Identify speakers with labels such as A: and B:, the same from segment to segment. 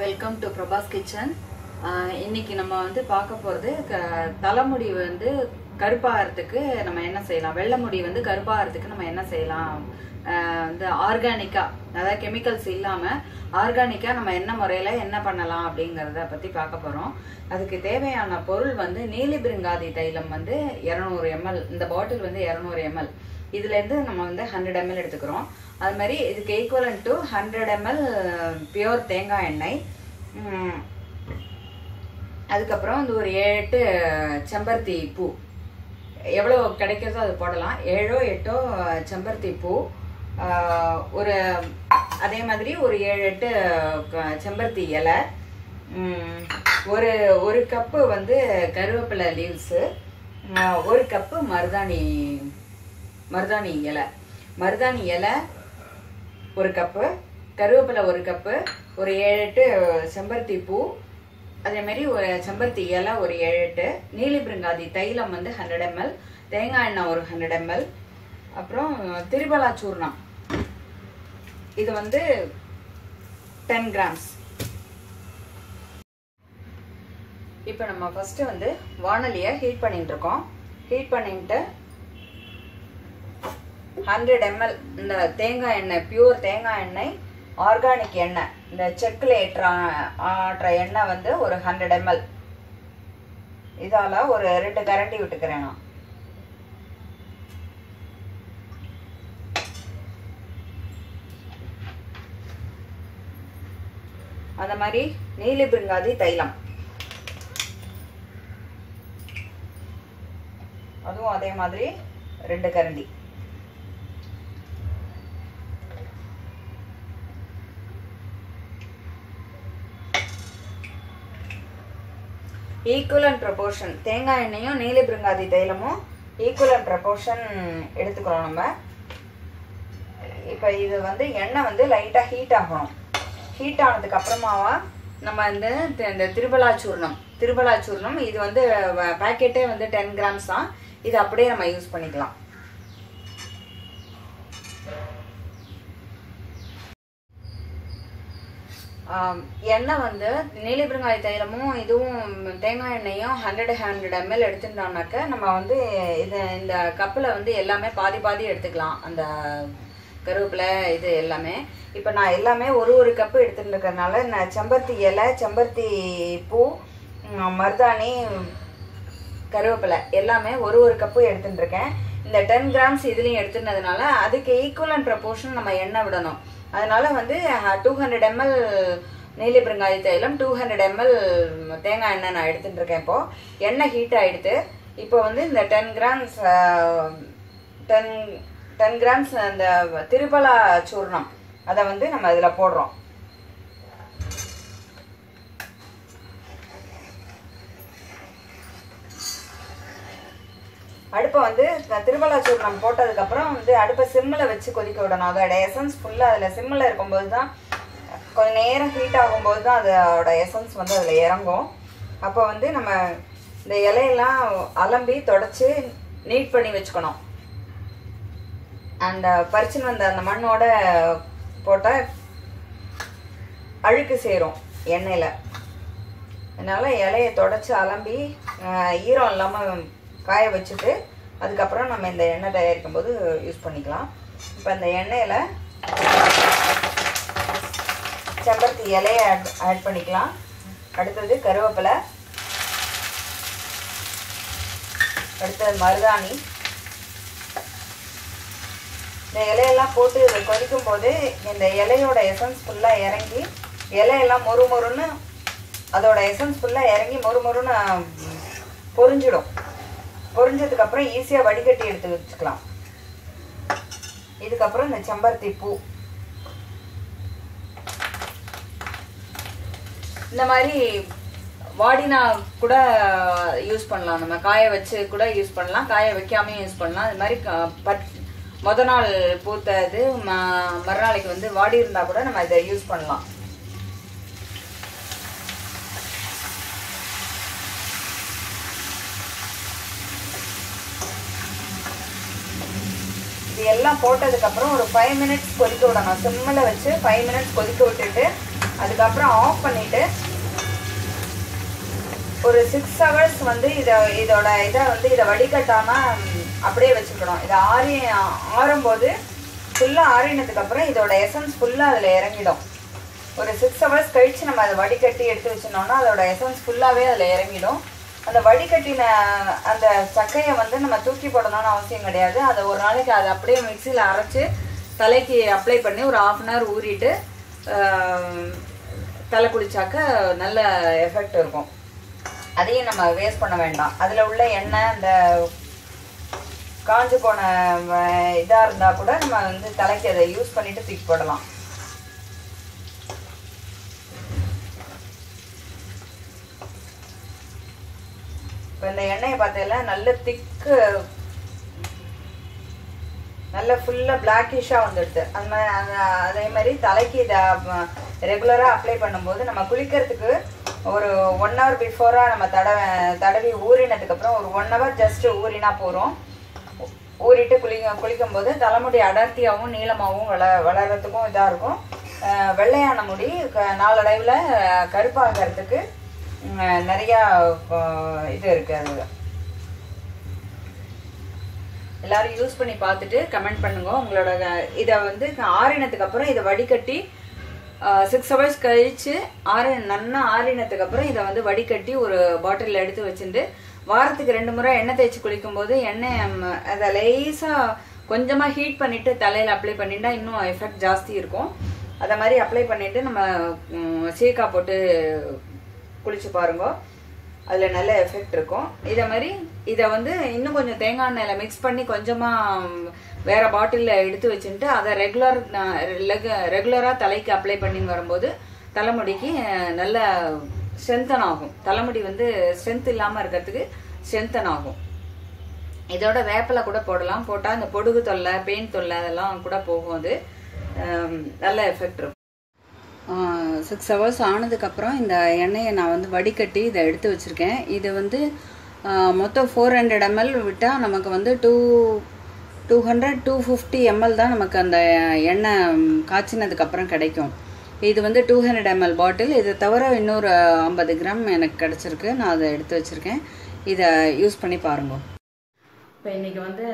A: Welcome to Prabhas kitchen இன்னைக்கு நம்ம வந்து பார்க்க போகிறது க தலைமுடி வந்து கருப்பாகிறதுக்கு நம்ம என்ன செய்யலாம் வெள்ளை முடி வந்து கருப்பாகிறதுக்கு நம்ம என்ன செய்யலாம் ஆஹ் வந்து ஆர்கானிக்காக அதாவது கெமிக்கல்ஸ் இல்லாமல் ஆர்கானிக்காக நம்ம என்ன முறையில் என்ன பண்ணலாம் அப்படிங்கிறத பற்றி பார்க்க போகிறோம் அதுக்கு தேவையான பொருள் வந்து நீலிபிருங்காதி தைலம் வந்து இரநூறு எம்எல் இந்த பாட்டில் வந்து இரநூறு எம்எல் இதுலேருந்து நம்ம வந்து ஹண்ட்ரட் எம்எல் எடுத்துக்கிறோம் அது மாதிரி இதுக்கு equivalent to hundred ML pure தேங்காய் எண்ணெய் உம், அதுக்கப்புறம் வந்து ஒரு ஏழு எட்டு செம்பருத்தி பூ எவ்வளோ கிடைக்கிறதோ அது போடலாம் ஏழோ எட்டோ செம்பருத்தி பூ ஆஹ், ஒரு அதே மாதிரி ஒரு ஏழு எட்டு க- செம்பருத்தி இலை உம், ஒரு ஒரு கப்பு வந்து கருவேப்பிலை லீவ்ஸு ஒரு கப்பு மருதாணி மருதாணி இலை மருதாணி இலை ஒரு கப்பு கருவேப்பிலை ஒரு கப்பு ஒரு ஏழு எட்டு செம்பருத்தி பூ அதே மாதிரி ஒரு செம்பருத்தி இலை ஒரு ஏழு எட்டு நீலிபிருங்காதி தைலம் வந்து ஹண்ட்ரட் எம்எல் தேங்காய் எண்ணெய் ஒரு ஹண்ட்ரட் எம்எல் அப்புறம் திரிபலா சூர்ணம் இது வந்து டென் கிராம்ஸ் இப்போ நம்ம ஃபஸ்ட்டு வந்து வானலியை ஹீட் பண்ணிட்டு இருக்கோம் ஹீட் பண்ணிட்டு ஹண்ட்ரட் எம்எல் இந்த தேங்காய் எண்ணெய் பியூர் தேங்காய் எண்ணெய் ஆர்கானிக் எண்ணெய் இந்த செக்கில் ஏற்ற ஆட்டுற எண்ணெய் வந்து ஒரு ஹண்ட்ரட் எம்எல் இதால் ஒரு ரெண்டு கரண்டி விட்டுக்கிறேன் நான் அந்த மாதிரி நீலி பிருங்காதி தைலம் அதுவும் அதே மாதிரி ரெண்டு கரண்டி ஈக்குவல் அண்ட் ப்ரப்போர்ஷன் தேங்காய் எண்ணெயும் நீலி பிருங்காதி தைலமும் ஈக்குவல் அண்ட் ப்ரப்போர்ஷன் எடுத்துக்கிறோம் நம்ம இப்போ இது வந்து எண்ணெய் வந்து லைட்டாக ஹீட் ஆகணும் ஹீட் ஆனதுக்கு அப்புறமாவா நம்ம வந்து தி- இந்த திருபலா சூர்ணம் திருபலா சூர்ணம் இது வந்து பேக்கெட்டே வந்து டென் கிராம்ஸ் தான் இது அப்படியே நம்ம யூஸ் பண்ணிக்கலாம் ஆம், எண்ணெய் வந்து நீலிபிருங்காய தைலமும் இதுவும் தேங்காய் எண்ணெயும் ஹண்ட்ரட் ஹண்ட்ரட் எம்எல் எடுத்துட்டோம்னாக்க நம்ம வந்து இது இந்த கப்பில் வந்து எல்லாமே பாதி பாதி எடுத்துக்கலாம் அந்த கருவேப்பிலை இது எல்லாமே இப்போ நான் எல்லாமே ஒரு ஒரு கப்பு எடுத்துட்டு இருக்கறனால நான் செம்பருத்தி இலை செம்பருத்தி பூ ம், மருதாணி கருவேப்பிலை எல்லாமே ஒரு ஒரு கப்பு எடுத்துட்டு இருக்கேன் இந்த டென் கிராம்ஸ் இதுலேயும் எடுத்துனதுனால அதுக்கு ஈக்குவல் அண்ட் ப்ரப்போர்ஷன் நம்ம எண்ணெய் விடணும் அதனால வந்து டூ ஹண்ட்ரட் எம்எல் நீலி பிருங்காதி தைலம் டூ ஹண்ட்ரட் எம்எல் தேங்காய் எண்ணெய் நான் எடுத்துட்டு இருக்கேன் இப்போ எண்ணெய் ஹீட் ஆயிடுத்து இப்போ வந்து இந்த ten grams ten ten grams அந்த திருபலா சூர்ணம் அதை வந்து நம்ம இதில் போடுறோம் அடுப்பை வந்து த- திருமலா சூர்ணம் போட்டதுக்கப்புறம் வந்து அடுப்பை சிம்மில் வச்சு கொதிக்க விடணும் அதோட எசன்ஸ் ஃபுல்லாக அதில் சிம்மில் இருக்கும்போது தான் கொஞ்சம் நேரம் ஹீட் ஆகும்போது தான் அதோட எசன்ஸ் வந்து அதில் இறங்கும் அப்போ வந்து நம்ம இந்த இலையெல்லாம் அலம்பி தொடச்சி நீட் பண்ணி வச்சுக்கணும் அந்த பறிச்சுன்னு வந்த அந்த மண்ணோட போட்டால் அழுக்கு சேரும் எண்ணெயில் அதனால இலையை தொடச்சி அலம்பி ஆஹ், ஈரம் இல்லாமல் காய வச்சுட்டு அதுக்கப்புறம் நம்ம இந்த எண்ணெய் தயாரிக்கும் போது யூஸ் பண்ணிக்கலாம் இப்போ இந்த எண்ணெயில் செம்பருத்தி இலையை ஆட் ஆட் பண்ணிக்கலாம் அடுத்தது கருவேப்பிலை அடுத்தது மருதாணி இந்த இலையெல்லாம் போட்டு இதை கொதிக்கும் போது இந்த இலையோட எசன்ஸ் ஃபுல்லாக இறங்கி இலையெல்லாம் மொறு மொறுன்னு அதோட எசன்ஸ் ஃபுல்லாக இறங்கி மொறு மொறுன்னு ம், பொரிஞ்சிடும் பொரிஞ்சதுக்கப்புறம் ஈஸியாக வடிகட்டி எடுத்து வச்சுக்கலாம் இதுக்கப்புறம் இந்த செம்பருத்தி பூ இந்த மாதிரி வாடினா கூட யூஸ் பண்ணலாம் நம்ம காய வச்சு கூட யூஸ் பண்ணலாம் காய வைக்காமையும் யூஸ் பண்ணலாம் இது மாதிரி க- பட் முத நாள் பூத்த இது ம மறுநாளைக்கு வந்து வாடி இருந்தால் கூட நம்ம இதை யூஸ் பண்ணலாம் இது எல்லாம் போட்டதுக்கப்புறம் ஒரு ஃபைவ் மினிட்ஸ் கொதிக்க விடணும் சிம்மில் வச்சு ஃபைவ் மினிட்ஸ் கொதிக்க விட்டுட்டு அதுக்கப்புறம் ஆஃப் பண்ணிட்டு ஒரு சிக்ஸ் ஹவர்ஸ் வந்து இதை இதோட இதை வந்து இதை வடிகட்டாம ம், அப்படியே வச்சுக்கணும் இதை ஆறி ஆறும்போது ஃபுல்லாக ஆறினதுக்கு அப்புறம் இதோட எசன்ஸ் ஃபுல்லாக அதில் இறங்கிடும் ஒரு சிக்ஸ் ஹவர்ஸ் கழிச்சு நம்ம அதை வடிகட்டி எடுத்து வச்சிருந்தோம்னா அதோட எசன்ஸ் ஃபுல்லாகவே அதில் இறங்கிடும் அந்த வடிகட்டின அந்த சக்கையை வந்து நம்ம தூக்கி போடணும்னு அவசியம் கிடையாது அதை ஒரு நாளைக்கு அதை அப்படியே மிக்சியில் அரைச்சு தலைக்கு அப்ளை பண்ணி ஒரு ஆஃப் அன் ஹவர் ஊறிட்டு ஆஹ், தலை குளிச்சாக்க நல்ல எஃபெக்ட் இருக்கும் அதையும் நம்ம வேஸ்ட் பண்ண வேண்டாம் அதில் உள்ள எண்ணெய் அந்த காஞ்சு போன இதாக இருந்தால் கூட நம்ம வந்து தலைக்கு அதை யூஸ் பண்ணிட்டு தூக்கி போடலாம் இப்போ இந்த எண்ணெயை பார்த்தீங்கன்னா நல்ல திக்கு நல்ல ஃபுல்லாக பிளாக்கிஷாக வந்துடுது அந்த மாதிரி அந்த அதே மாதிரி தலைக்கு இதை ரெகுலராக அப்ளை பண்ணும்போது நம்ம குளிக்கிறதுக்கு ஒரு ஒன் ஹவர் பிஃபோராக நம்ம தடவ தடவி ஊறினதுக்கப்புறம் ஒரு ஒன் ஹவர் ஜஸ்ட் ஊறினா போகிறோம் ஊறிட்டு குளிக்க குளிக்கும்போது தலைமுடி அடர்த்தியாகவும் நீளமாகவும் வள வளர்கிறதுக்கும் இதாக இருக்கும் அஹ் வெள்ளையான முடி க- நாளடைவில் கருப்பாகிறதுக்கு உம், நிறையா அஹ், இது இருக்குது அது எல்லாரும் யூஸ் பண்ணி பார்த்துட்டு கமெண்ட் பண்ணுங்க உங்களோட இதை வந்து ஆறினதுக்கு அப்புறம் இதை வடிகட்டி சிக்ஸ் ஹவர்ஸ் கழிச்சு ஆறு நன்னா ஆறினதுக்கு அப்புறம் இதை வந்து வடிகட்டி ஒரு பாட்டிலில் எடுத்து வச்சுட்டு வாரத்துக்கு ரெண்டு முறை எண்ணெய் தேய்ச்சி குளிக்கும்போது எண்ணெய் ம், அதை லேசாக கொஞ்சமாக ஹீட் பண்ணிட்டு தலையில் அப்ளை பண்ணிட்டா இன்னும் எஃபெக்ட் ஜாஸ்தி இருக்கும் அதை மாதிரி அப்ளை பண்ணிட்டு நம்ம ம், சீக்காய் போட்டு குளிச்சு பாருங்க அதில் நல்ல எஃபெக்ட் இருக்கும் இதை மாதிரி இதை வந்து இன்னும் கொஞ்சம் தேங்காய் எண்ணெயில் மிக்ஸ் பண்ணி கொஞ்சமாக வேற பாட்டிலில் எடுத்து வச்சுட்டு அதை ரெகுலர் ரெகுலராக தலைக்கு அப்ளை பண்ணி வரும்போது தலைமுடிக்கு அஹ், நல்ல ஸ்ட்ரென்தன் ஆகும் தலைமுடி வந்து ஸ்ட்ரென்த் இல்லாமல் இருக்கிறதுக்கு ஸ்ட்ரென்தன் ஆகும் இதோட வேப்பிலை கூட போடலாம் போட்டால் இந்த பொடுகு தொல்லை பெயின் தொல்லை அதெல்லாம் கூட போகும் அது அஹ், நல்ல எஃபெக்ட் இருக்கும் சிக்ஸ் ஹவர்ஸ் ஆனதுக்கப்புறம் இந்த எண்ணெயை நான் வந்து வடிகட்டி இதை எடுத்து வச்சுருக்கேன் இது வந்து ஆஹ், மொத்தம் ஃபோர் ஹண்ட்ரட் எம்எல் விட்டால் நமக்கு வந்து two two hundred two fifty ML தான் நமக்கு அந்த எண்ணெய் ம், காய்ச்சினதுக்கப்புறம் கிடைக்கும் இது வந்து டூ ஹண்ட்ரட் எம்எல் பாட்டில் இது தவிர இன்னொரு ஐம்பது கிராம் எனக்கு கிடச்சிருக்கு நான் அதை எடுத்து வச்சுருக்கேன் இதை யூஸ் பண்ணி பாருங்க இப்போ இன்னைக்கு வந்து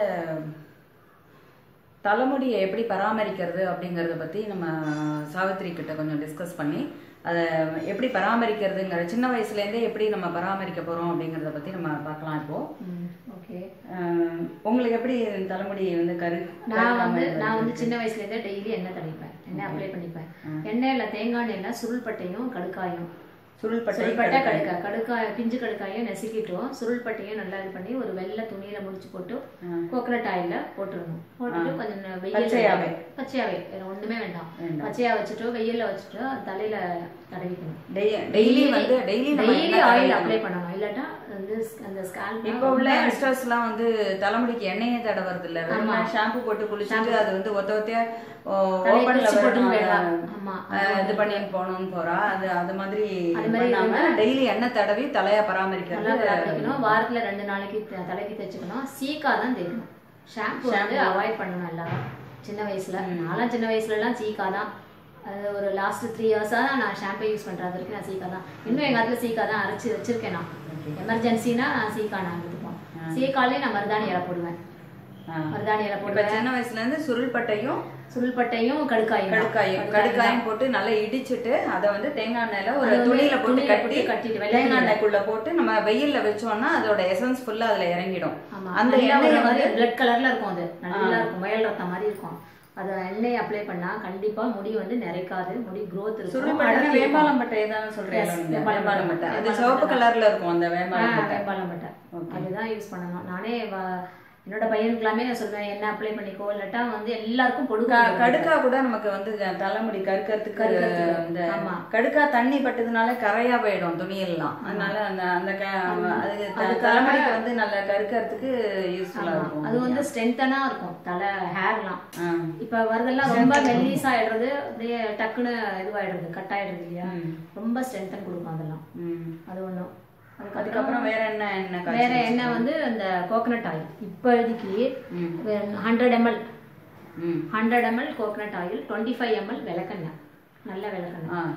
A: தலைமுடியை எப்படி பராமரிக்கிறது அப்படிங்கிறத பற்றி நம்ம சாவித்ரி கிட்ட கொஞ்சம் டிஸ்கஸ் பண்ணி அதை எப்படி பராமரிக்கிறதுங்கிற சின்ன வயசுலேருந்தே எப்படி நம்ம பராமரிக்க போகிறோம் அப்படிங்கிறத பற்றி நம்ம பார்க்கலாம் இப்போ
B: ஓகே
A: அஹ், உங்களுக்கு எப்படி தலைமுடி வந்து கரு
B: நான் வந்து நான் வந்து சின்ன வயசுல இருந்தே டெய்லி எண்ணெய் தடவிப்பேன் எண்ணெய் அப்ளை பண்ணிப்பேன் எண்ணெயில தேங்காய் எண்ணெயில் சுருள்பட்டையும் கடுக்காயும்
A: சுருள்பட்டை
B: சுருள்பட்டை கடுக்காய் கடுக்காய் பிஞ்சு கடுக்காயை நசுக்கிட்டோம் சுருள்பட்டையும் நல்லா இது பண்ணி ஒரு வெள்ளை துணியில முடிச்சு போட்டு கோகனட் ஆயில்ல போட்டுருணும் போட்டுட்டு கொஞ்சம் நே- வெயில்ல
A: பச்சையாவே.
B: பச்சையாவே வேற ஒண்ணுமே வேண்டாம்
A: வேண்டாம்.
B: பச்சையா வச்சுட்டு வெயில்ல வச்சுட்டு தலையில தடவிக்கணும்
A: டெய்லி வந்து டெய்லி நம்ம
B: டெய்லி
A: எண்ணெய்
B: ஆயில்
A: தடவணும்.
B: அப்ளை பண்ணணும் இல்லாட்டா வந்து அந்த ஸ்கால்ப்
A: இப்போ உள்ள யங்ஸ்டர்ஸ்லாம் வந்து தலைமுடிக்கு எண்ணெயே தடவுறது இல்ல வெறும் ஷாம்பு போட்டு குளிச்சுட்டு அது வந்து ஒத்த ஒத்தையா
B: தலையை
A: ஓப்பன்ல
B: குளிச்சு போட்டுன்னு
A: வரணும்
B: போயிடலாம்.
A: அதை,
B: ஆமா.
A: அஹ், இது பண்ணி போகணும்னு போறா அது அது மாதிரி
B: அது மாதிரி
A: பண்ணாம டெய்லி எண்ணெய் தடவி தலைய பராமரிக்கிறது
B: நல்லா பராமரிக்கணும் வாரத்துல ரெண்டு நாளைக்கு த- தலைக்கு தேய்ச்சிக்கணும் சீக்கா தான் தேய்க்கணும் ஷாம்பு வந்து அவாய்ட் பண்ணணும் எல்லாரும் சின்ன வயசுல நான்லாம் சின்ன வயசுல எல்லாம் சீக்கா தான் அது ஒரு லாஸ்ட் த்ரீ இயர்ஸாக தான் நான் ஷாம்பு யூஸ் பண்றது வரைக்கும் நான் சீக்கா தான் இன்னும் எங்க இடத்துல சீக்கா தான் அரைச்சி வச்சிருக்கேன் நான் எமர்ஜென்சினா நான் சீக்கா நான் எடுத்துப்போம் சீக்காலே நான் மருதாணி இலை போடுவேன் மருதாணி இலை
A: இப்ப
B: போடுவேன்
A: சின்ன வயசுல இருந்து சுருள்பட்டையும்
B: சுருள்பட்டையும் கடுக்காயும் தான்.
A: கடுக்காயும் கடுக்காயும் போட்டு நல்லா இடிச்சிட்டு அதை வந்து தேங்காய் எண்ணெயில ஒரு
B: அது வந்து
A: துணியில போட்டு
B: துணியில
A: கட்டி
B: போட்டு கட்டிட்டு வெள்ளை
A: தேங்காய்
B: துணியில.
A: எண்ணெய்க்குள்ள போட்டு நம்ம வெயில்ல வச்சோம்னா அதோட எசன்ஸ் ஃபுல்லா அதுல இறங்கிடும்
B: ஆமா
A: அந்த
B: அந்த
A: எண்ணெயை
B: எண்ணெய்
A: வந்து
B: வந்து பிளட் கலர்ல இருக்கும் அது நல்லா இருக்கும் மயில் ரத்தம் மாதிரி இருக்கும் அதை எண்ணெய் அப்ளை பண்ணா கண்டிப்பா முடி வந்து நிறைக்காது முடி growth இருக்கும்
A: சுருள்பட்டை
B: அடர்த்தி இருக்கும்.
A: வேம்பாலம் பட்டை தானே சொல்றேன்
B: Yes,
A: நீங்க?
B: வேம்பாலம்
A: வேம்பாலம்
B: பட்டை.
A: பட்டை அது
B: வேம்பாலம்
A: சிவப்பு
B: பட்டை.
A: கலர்ல இருக்கும் அந்த
B: ஆ,
A: வேம்பாலம் பட்டை
B: வேம்பாலம் பட்டை அதுதான் யூஸ் பண்ணணும் நானே வ- என்னோட பையனுக்கு எல்லாமே நான் சொல்லுவேன் என்ன அப்ளை பண்ணிக்கோ இல்லாட்டா வந்து எல்லாருக்கும் பொடுகு
A: க- கடுக்கா கூட நமக்கு வந்து தலைமுடி கருக்கறதுக்கு
B: கருக்கறதுக்கு.
A: இந்த
B: ஆமா.
A: கடுக்கா தண்ணி பட்டதுனால கரையா போயிடும் துணியெல்லாம் அதனால அந்த அந்த க- அது த-
B: அதுக்காக-
A: தலைமுடிக்கு வந்து நல்ல கருக்கறதுக்கு யூஸ்ஃபுல்லா
B: ஆமா.
A: இருக்கும்
B: அது வந்து ஸ்ட்ரென்த்தனா இருக்கும் தலை ஹேர்லாம்
A: ஆ.
B: இப்ப வரதெல்லாம் ரொம்ப மெல்லிஸ் ஆயிடுறது அப்படியே டக்குன்னு இதுவாயிடுறது கட் ஆயிடுறது இல்லையா ரொம்ப ஸ்ட்ரென்த்தன் கொடுக்கும் அதெல்லாம்
A: ம்.
B: அது ஒண்ணும்
A: அதுக்கப்புறம் வேற என்ன என்ன காய்ச்சல்?
B: வேற எண்ணெய் வந்து அந்த கோகனட் ஆயில் இப்போதைக்கு ஹண்ட்ரட் எம்எல்
A: ம்.
B: Hundred ML coconut oil twenty five ML விளக்கெண்ணெய் நல்ல விளக்கெண்ணெய்
A: ஆ.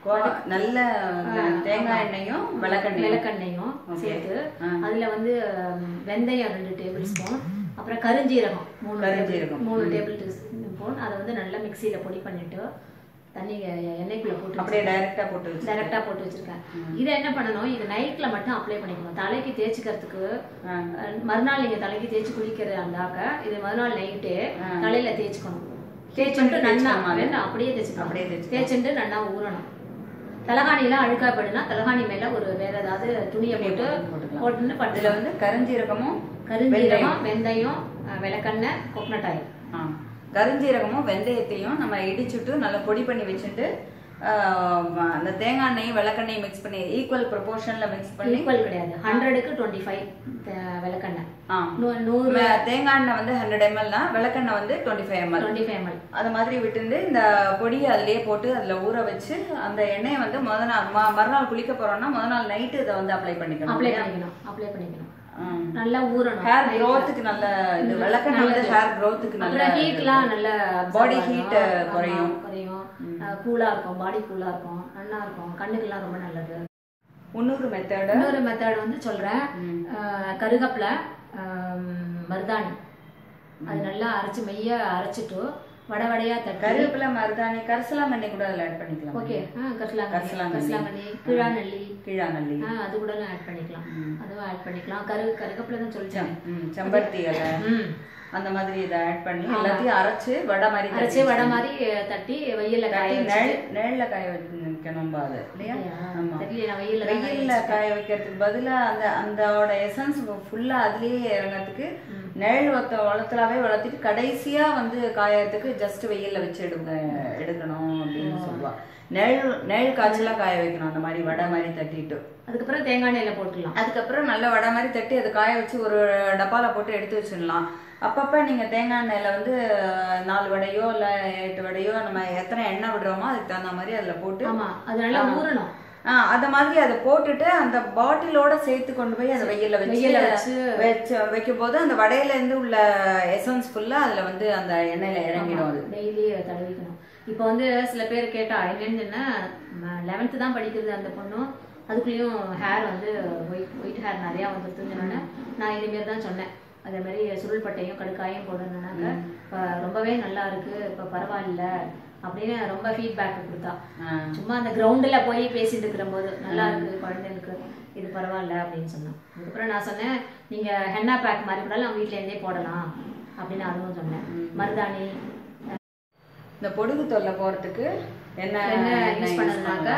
A: கோ- நல்ல தேங்காய் எண்ணெயும் விளக்கெண்ணெயும்
B: விளக்கெண்ணையும்
A: Okay.
B: சேர்த்து
A: ஆ.
B: அதுல வந்து ம், வெந்தயம் ரெண்டு டேபிள் ஸ்பூன் அப்புறம் கருஞ்சீரகம் மூணு
A: கருஞ்சீரகம்.
B: table- மூணு டேபிள் ஸ்பூன் அதை வந்து நல்லா மிக்சியில பொடி பண்ணிட்டு தண்ணி எ- எண்ணெய்க்குள்ள போட்டு
A: அப்படியே டைரக்டா போட்டு வச்சு
B: டைரக்டா போட்டு வச்சிருக்கேன் இதை என்ன பண்ணணும் இது நைட்ல மட்டும் அப்ளை பண்ணிக்கணும் தலைக்கு தேய்ச்சிக்கிறதுக்கு
A: ஆ.
B: அஹ், மறுநாள் நீங்க தலைக்கு தேய்ச்சி குளிக்கிற இருந்தாக்க இது மறுநாள் நைட்டு தலையில தேய்ச்சிக்கணும் தேய்ச்சிட்டு நல்லா
A: தேய்ச்சிக்கணுமா?
B: வேண்டாம் அப்படியே தேய்ச்சிக்கணும்
A: அப்படியே தேய்ச்சிக்கணும்.
B: தேய்ச்சிட்டு நல்லா ஊறணும் தலகாணிலாம் அழுக்கா போயிடுனா தலகாணி மேல ஒரு வேற ஏதாவது துணியை போட்டு
A: போட்டுக்கலாம்.
B: போட்டுன்னு
A: இதுல
B: பட்டுல
A: வந்து கருஞ்சீரகமும்
B: கருஞ்சீரகம் வெந்தயம் அஹ், விளக்கெண்ணெய் கோகனட் ஆயில்
A: ஆ, கருஞ்சீரகமும் வெந்தயத்தையும் நம்ம இடிச்சுட்டு நல்லா பொடி பண்ணி வச்சுட்டு அந்த தேங்காய் எண்ணெயும் விளக்கெண்ணையும் மிக்ஸ் பண்ணி ஈக்குவல் ப்ரொபோர்ஷன்ல மிக்ஸ் பண்ணி
B: ஈக்குவல் கிடையாது ஹண்ட்ரடுக்கு டுவெண்ட்டி ஃபைவ் விளக்கெண்ணெய்
A: ஆ.
B: நூ- நூறு
A: ம- தேங்காய் எண்ணெய் வந்து ஹண்ட்ரட் எம்எல்னா விளக்கெண்ணெய் வந்து twenty five ML
B: twenty five ML
A: அது மாதிரி விட்டுண்டு இந்த பொடியை அதுலயே போட்டு அதுல ஊற வச்சு அந்த எண்ணெயை வந்து முத நாள் ம- மறுநாள் குளிக்க போறோம்னா முத நாள் நைட்டு இதை வந்து அப்ளை பண்ணிக்கணும்
B: அப்ளை பண்ணிக்கணும் அப்ளை பண்ணிக்கணும் நல்லா ஊறணும்
A: ஹேர் க்ரோத்துக்கு நல்ல இது விளக்கெண்ணெய் வந்து ஹேர் க்ரோத்துக்கு நல்ல
B: அப்புறம் ஹீட்லாம் நல்ல
A: Body heat, குறையும்.
B: குறையும் கூலா இருக்கும் பாடி கூலா இருக்கும் நல்லா இருக்கும் கண்ணுக்கெல்லாம் ரொம்ப நல்லது
A: முந்நூறு மெத்தடு
B: இன்னொரு மெத்தட் வந்து சொல்றேன் அஹ், கருகப்பிலை ஆம், மருதாணி அது நல்லா அரைச்சு மெய்ய அரைச்சிட்டு வடை வடையா தட்டி
A: கருவேப்பிலை மருதாணி கரிசலாங்கண்ணி கூட அதுல ஆட் பண்ணிக்கலாம்
B: ஓகே கரிசலாங்கண்ணி
A: கரிசலாங்கண்ணி.
B: கரிசலாங்கண்ணி கிழாநெல்லி
A: கீழாநல்லி
B: ஆ, அது கூட ஆட் பண்ணிக்கலாம் அதுவும் ஆட் பண்ணிக்கலாம் கரு கருகப்பிலை தான் சொல்லிட்டேன்
A: ம், செம்பருத்தி இலை
B: ம்
A: அந்த மாதிரி இதை ஆட் பண்ணி எல்லாத்தையும் அரைச்சு வடை மாதிரி தட்டி
B: அரைச்சு வடை மாதிரி தட்டி வெயில்ல காய
A: தட்டி
B: வச்சு
A: நெழ் நிழல்ல காய வைக்கணும் அது இல்லையா ஆமா
B: தெரியல நான் வெயில்ல தான் காய
A: வெயில்ல காய வைக்கிறதுக்கு பதிலா அந்த அந்தோட எசன்ஸ் ஃபுல்லா அதுலயே இறங்கறதுக்கு நிழல் வத்த வளர்த்தலாவே வளர்த்திட்டு கடைசியா வந்து காயறதுக்கு ஜஸ்ட் வெயில்ல வச்சு எடுங்க எடுக்கணும் அப்படின்னு சொல்லுவா நிழல் நிழல் காய்ச்சலா காய வைக்கணும் அந்த மாதிரி வடை மாதிரி தட்டிட்டு
B: அதுக்கப்புறம் தேங்காய் எண்ணெயில போட்டுடலாம்
A: அதுக்கப்புறம் நல்ல வடை மாதிரி தட்டி அதை காய வச்சு ஒரு டப்பால போட்டு எடுத்து வச்சிடலாம் அப்பப்ப நீங்க தேங்காய் எண்ணெயில வந்து நாலு வடையோ இல்ல எட்டு வடையோ நம்ம எத்தனை எண்ணெய் விடுறோமோ அதுக்கு தகுந்த மாதிரி அதுல போட்டு
B: ஆமா அது நல்லா ஊறணும்
A: ஆ, அத மாதிரி அதை போட்டுட்டு அந்த பாட்டிலோட சேர்த்து கொண்டு போய் அதை வெயில்ல வச்சு
B: வெயில்ல வச்சு
A: வச்சு வைக்கும் போது அந்த வடையில இருந்து உள்ள எசன்ஸ் ஃபுல்லா அதுல வந்து அந்த எண்ணெயில இறங்கிடும் அது
B: டெய்லி தடவிக்கணும் இப்போ வந்து சில பேர் கேட்டா என்னன்னு லெவன்த்து தான் படிக்கிறது அந்த பொண்ணும் அதுக்குள்ளேயும் ஹேர் வந்து ஒயிட் ஒயிட் ஹேர் நிறையா வந்துருதுன்னு சொன்னோன்னே நான் இதுமாரி தான் சொன்னேன் அதே மாதிரி சுருள் பட்டையும் கடுக்காயும் போடணுன்னாக்க இப்போ ரொம்பவே நல்லா இருக்கு இப்போ பரவாயில்ல அப்படின்னு ரொம்ப ஃபீட்பேக் கொடுத்தா
A: ஆ.
B: சும்மா அந்த கிரவுண்டில் போய் பேசிட்டு இருக்கிற போது நல்லா இருக்கு குழந்தைங்களுக்கு இது பரவாயில்ல அப்படின்னு சொன்னேன் அதுக்கப்புறம் நான் சொன்னேன் நீங்க ஹென்னா பேக் மாதிரி கூட நம்ம வீட்ல இருந்தே போடலாம் அப்படின்னு அதுவும் சொன்னேன் மருதாணி
A: இந்த பொடுகு தொல்லை போறதுக்கு என்ன
B: என்ன
A: எண்ணெய்
B: யூஸ்
A: use
B: பண்ணதுனாக்கா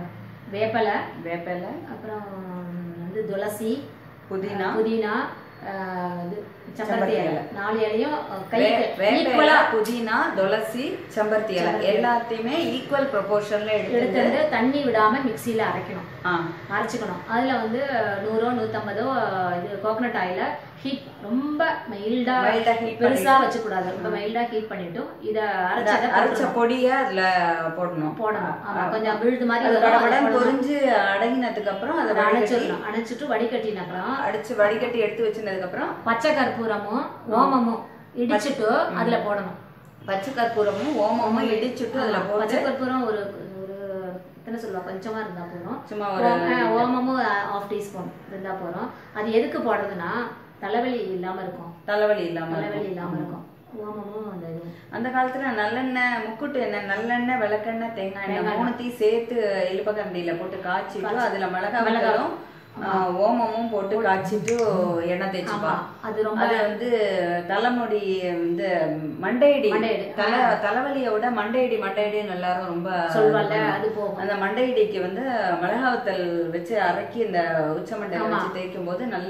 B: வேப்பலை
A: வேப்பிலை
B: அப்புறம் வந்து துளசி
A: புதினா
B: புதினா ஆஹ் இது செம்பருத்தி
A: செம்பருத்தி
B: இலை
A: இலை.
B: நாலு இலையும்
A: வே-
B: கைக்கு
A: வேப்ப
B: ஈக்குவலா
A: இலை, புதினா துளசி செம்பருத்தி இலை எல்லாத்தையுமே ஈக்குவல் ப்ரொபோர்ஷன்ல எடுத்து
B: எடுத்து வந்து தண்ணி விடாம மிக்சியில அரைக்கணும்
A: ஆ
B: அரைச்சிக்கணும் அதுல வந்து நூறோ நூத்தம்பதோ இது கோகனட் ஆயில ஹீட் ரொம்ப மைல்டா
A: Mild ஆ heat
B: பெருசா வச்சுக்கூடாது ரொம்ப மைல்டா ஹீட் பண்ணிட்டு இத அரைச்சத
A: அரைச்ச பொடிய அதுல போடணும்
B: போடணும் ஆமா கொஞ்சம் விழுது மாதிரி
A: அது
B: வரும், அதை
A: படபடன்னு
B: போடணும்.
A: பொரிஞ்சு அடங்கினதுக்கு அப்புறம் அதை வடிகட்டி
B: அணைச்சிடணும் அணைச்சிட்டு வடிகட்டின அப்புறம்
A: அடிச்சு வடிகட்டி எடுத்து வச்சிருந்ததுக்கு அப்புறம்
B: பச்சை கற்பூரமும் ஓமமும் இடிச்சிட்டு அதுல போடணும்
A: பச்சை கற்பூரமும் ஓமமும் இடிச்சுட்டு அதுல
B: ஆமா,
A: போட்டு
B: பச்சை கற்பூரம் ஒரு ஒரு எத்தனை சொல்லுவா கொஞ்சமா இருந்தா போதும்
A: சும்மா ஒரு
B: ஓம- ஆ, ஓமமும் ஆஃப் டீஸ்பூன் இருந்தா போதும் அது எதுக்கு போடுறதுன்னா தலைவலி இல்லாம இருக்கும்
A: தலைவலி இல்லாம
B: தலைவலி இல்லாம இருக்கும் ஓமமும் அந்த இது
A: அந்த காலத்துல நல்லெண்ணெய் முக்குட்டு எண்ணெய் நல்லெண்ணெய் விளக்கெண்ணெய் தேங்காய் எண்ணெய் மூணுத்தையும் சேர்த்து இலுப்பக்கண்டியில போட்டு காய்ச்சிட்டு அதுல மிளகா வத்தலும் ஓமமும் போட்டு காய்ச்சிட்டு எண்ணெய் தேய்ச்சிப்பா
B: அது ரொம்ப
A: அது வந்து தலைமுடி வந்து மண்டையடி
B: மண்டையடி,
A: தலை தலைவலியை விட மண்டையடி மண்டையடின்னு எல்லாரும் ரொம்ப
B: சொல்வாள்ல அது போகும்
A: அந்த மண்டையடிக்கு வந்து மிளகாவத்தல் வச்சு அரைக்கி இந்த உச்ச மண்டையில வச்சு தேய்க்கும் போது நல்ல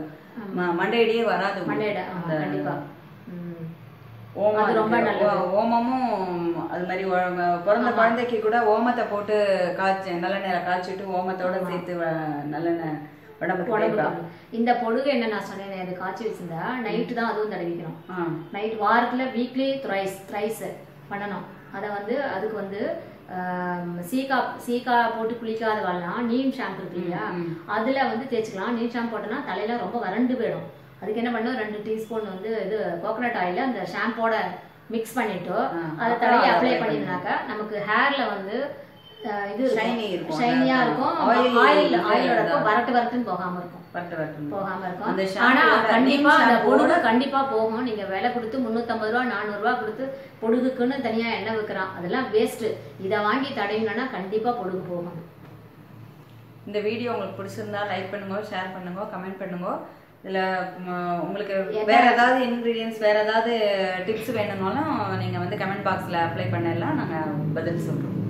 A: ம- மண்டையடியே வராது உங்களுக்கு.
B: மண்டையிட ஆமா, கண்டிப்பா ம்.
A: ஓமம்
B: அது ரொம்ப
A: இருக்கு. ஓ- ஓமமும் அது மாதிரி ஒ- பிறந்த குழந்தைக்கு கூட ஓமத்தை போட்டு காய்ச்சி நல்லெண்ணெயில காய்ச்சிட்டு ஓமத்தோட சேர்த்து வ- நல்லெண்ணெய் உடம்புக்கு
B: உடம்புக்கு
A: தேய்ப்பா.
B: வந்து. இந்த பொடுகு என்ன நான் சொன்னேன் அது காய்ச்சி வச்சிருந்தா நைட்டு தான் அதுவும் தடவிக்கணும்
A: ஆ
B: நைட் வாரத்துல வீக்லி த்ரைஸ் த்ரைஸ் பண்ணணும் அதை வந்து அதுக்கு வந்து ஆம், சீக்கா சீக்கா போட்டு குளிக்காத வாழலாம் நீம் ஷாம்பு இருக்கு இல்லையா அதுல வந்து தேய்ச்சிக்கலாம் நீம் ஷாம்பு போட்டோம்னா தலையில ரொம்ப வறண்டு போயிடும் அதுக்கு என்ன பண்ணணும் ரெண்டு டீஸ்பூன் வந்து இது கோகனட் ஆயில அந்த ஷாம்போட மிக்ஸ் பண்ணிட்டு அதை தடவி அப்ளை பண்ணினாக்கா நமக்கு ஹேர்ல வந்து அஹ், இது
A: Shiny இருக்கும்.
B: ஷைனியா
A: அந்த
B: இருக்கும்
A: oil
B: ஆயில்
A: இது
B: ஆயிலோட
A: தான்.
B: இருக்கும் வரட்டு வரட்டுன்னு போகாம இருக்கும்
A: பட்டு பட்டு
B: போகாம
A: அந்த
B: இருக்கும்
A: shampoo
B: ஆனா
A: ஓட
B: கண்டிப்பா
A: neem
B: அந்த
A: shampoo
B: பொடுகு கண்டிப்பா போகும் நீங்க விலை கொடுத்து முந்நூற்றம்பது ரூபா நானூறு ரூபா கொடுத்து பொடுகுக்குன்னு தனியா எண்ணெய் விற்கிறான் அதெல்லாம் வேஸ்ட் இதை வாங்கி தடவிங்கன்னா கண்டிப்பா பொடுகு போகும்
A: இந்த வீடியோ உங்களுக்கு பிடிச்சிருந்தா லைக் பண்ணுங்க ஷேர் பண்ணுங்க கமெண்ட் பண்ணுங்க இதுல ம், உங்களுக்கு வேற ஏதாவது இன்கிரீடியன்ஸ் வேற ஏதாவது டிப்ஸ் வேணும்னாலும் நீங்க வந்து கமெண்ட் பாக்ஸ்ல அப்ளை பண்ணலாம் நாங்க பதில் சொல்றோம்